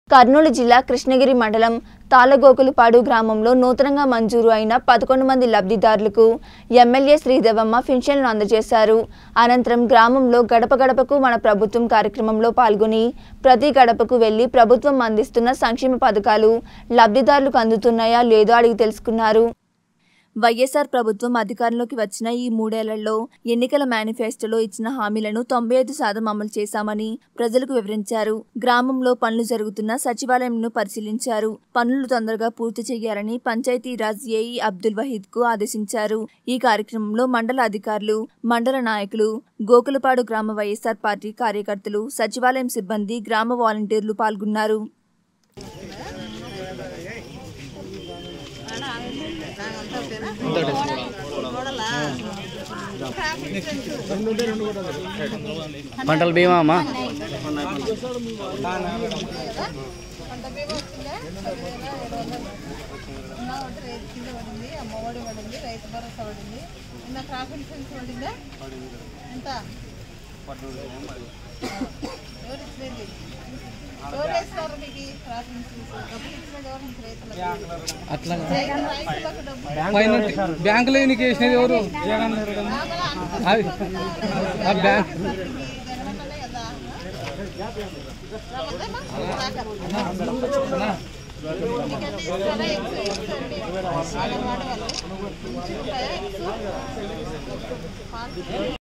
కర్నూలు జిల్లా కృష్ణగిరి మండలం తాళగోకులపాడు గ్రామంలో నూతనంగా మంజూరు అయిన పదకొండు మంది లబ్ధిదారులకు ఎమ్మెల్యే శ్రీదేవమ్మ పింఛన్లను అందజేశారు అనంతరం గ్రామంలో గడప గడపకు మన ప్రభుత్వం కార్యక్రమంలో పాల్గొని ప్రతి గడపకు వెళ్లి ప్రభుత్వం అందిస్తున్న సంక్షేమ పథకాలు లబ్ధిదారులకు అందుతున్నాయా లేదో అడిగి తెలుసుకున్నారు వైఎస్ఆర్ ప్రభుత్వం అధికారంలోకి వచ్చిన ఈ మూడేళ్లలో ఎన్నికల మేనిఫెస్టోలో ఇచ్చిన హామీలను తొంభై ఐదు శాతం అమలు చేశామని ప్రజలకు వివరించారు గ్రామంలో పనులు జరుగుతున్న సచివాలయంను పరిశీలించారు పనులు తొందరగా పూర్తి చేయాలని పంచాయతీరాజ్ ఏఈ అబ్దుల్ వహీద్ కు ఆదేశించారు ఈ కార్యక్రమంలో మండల అధికారులు మండల నాయకులు గోకులపాడు గ్రామ వైఎస్ఆర్ పార్టీ కార్యకర్తలు సచివాలయం సిబ్బంది గ్రామ వాలంటీర్లు పాల్గొన్నారు పంటల బీమా అమ్మా పంట బీమా వచ్చిందా పదివేల ఏడు వందలు ఉన్న ఒకటి రైతు కింద పడింది అమ్మఒడి పడింది రైతు భరోసా పడింది నిన్న క్రాప్ ఇన్సూరెన్స్ పడిందా ఎంత ఎవరు ఇచ్చినది ఎవరు వేస్తారు మీకు క్రాప్ ఇన్సూరెన్స్ డబ్బులు ఇచ్చినది ఎవరు మీకు రైతులకు అట్లా రైతు- రైతులకు డబ్బులు పైన బ్యాంకులో ఎన్నిక వేసినది ఎవరు అది ఆ బ్యాంక్ జనవల్లనే కదా రావద్దమ్మా? రాక. ఎందుకంటే చాలా ఎక్కువ ఎక్కువ అండి. వాళ్ళ వాడవాళ్ళు. ఉంటాయా ఎక్కువ?